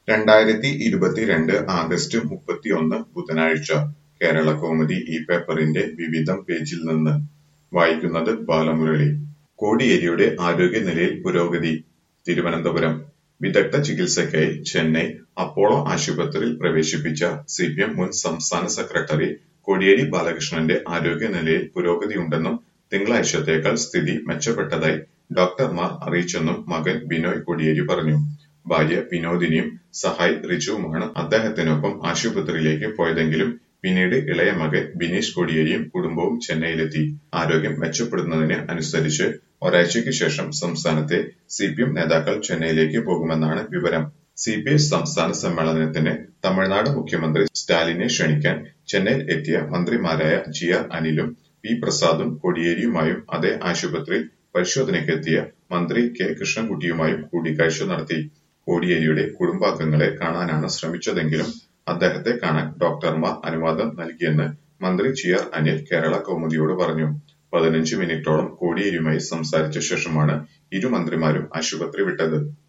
രണ്ടായിരത്തി ഇരുപത്തിരണ്ട് ആഗസ്റ്റ് മുപ്പത്തിയൊന്ന് ബുധനാഴ്ച കേരളകൗമുദി ഈ പേപ്പറിന്റെ വിവിധം പേജിൽ നിന്ന് വായിക്കുന്നത് ബാലമുരളി കോടിയേരിയുടെ ആരോഗ്യനിലയിൽ പുരോഗതി തിരുവനന്തപുരം വിദഗ്ധ ചികിത്സയ്ക്കായി ചെന്നൈ അപ്പോളോ ആശുപത്രിയിൽ പ്രവേശിപ്പിച്ച സിപിഎം മുൻ സംസ്ഥാന സെക്രട്ടറി കോടിയേരി ബാലകൃഷ്ണന്റെ ആരോഗ്യനിലയിൽ പുരോഗതിയുണ്ടെന്നും തിങ്കളാഴ്ചത്തേക്കാൾ സ്ഥിതി മെച്ചപ്പെട്ടതായി ഡോക്ടർമാർ അറിയിച്ചെന്നും മകൻ ബിനോയ് കോടിയേരി പറഞ്ഞു ഭാര്യ വിനോദിനിയും സഹായ് റിജുവുമാണ് അദ്ദേഹത്തിനൊപ്പം ആശുപത്രിയിലേക്ക് പോയതെങ്കിലും പിന്നീട് ഇളയ മകൻ ബിനീഷ് കോടിയേരിയും കുടുംബവും ചെന്നൈയിലെത്തി ആരോഗ്യം മെച്ചപ്പെടുന്നതിന് അനുസരിച്ച് ഒരാഴ്ചയ്ക്ക് ശേഷം സംസ്ഥാനത്തെ സിപിഎം നേതാക്കൾ ചെന്നൈയിലേക്ക് പോകുമെന്നാണ് വിവരം സിപിഐ സംസ്ഥാന സമ്മേളനത്തിന് തമിഴ്നാട് മുഖ്യമന്ത്രി സ്റ്റാലിനെ ക്ഷണിക്കാൻ ചെന്നൈയിൽ എത്തിയ മന്ത്രിമാരായ ജി ആർ അനിലും പി പ്രസാദും കോടിയേരിയുമായും അതേ ആശുപത്രിയിൽ പരിശോധനയ്ക്കെത്തിയ മന്ത്രി കെ കൃഷ്ണൻകുട്ടിയുമായും കൂടിക്കാഴ്ച നടത്തി കോടിയേരിയുടെ കുടുംബാംഗങ്ങളെ കാണാനാണ് ശ്രമിച്ചതെങ്കിലും അദ്ദേഹത്തെ കാണാൻ ഡോക്ടർമാർ അനുവാദം നൽകിയെന്ന് മന്ത്രി ജി ആർ അനിൽ കേരള കൗമുദിയോട് പറഞ്ഞു പതിനഞ്ച് മിനിറ്റോളം കോടിയേരിയുമായി സംസാരിച്ച ശേഷമാണ് ഇരു മന്ത്രിമാരും ആശുപത്രി വിട്ടത്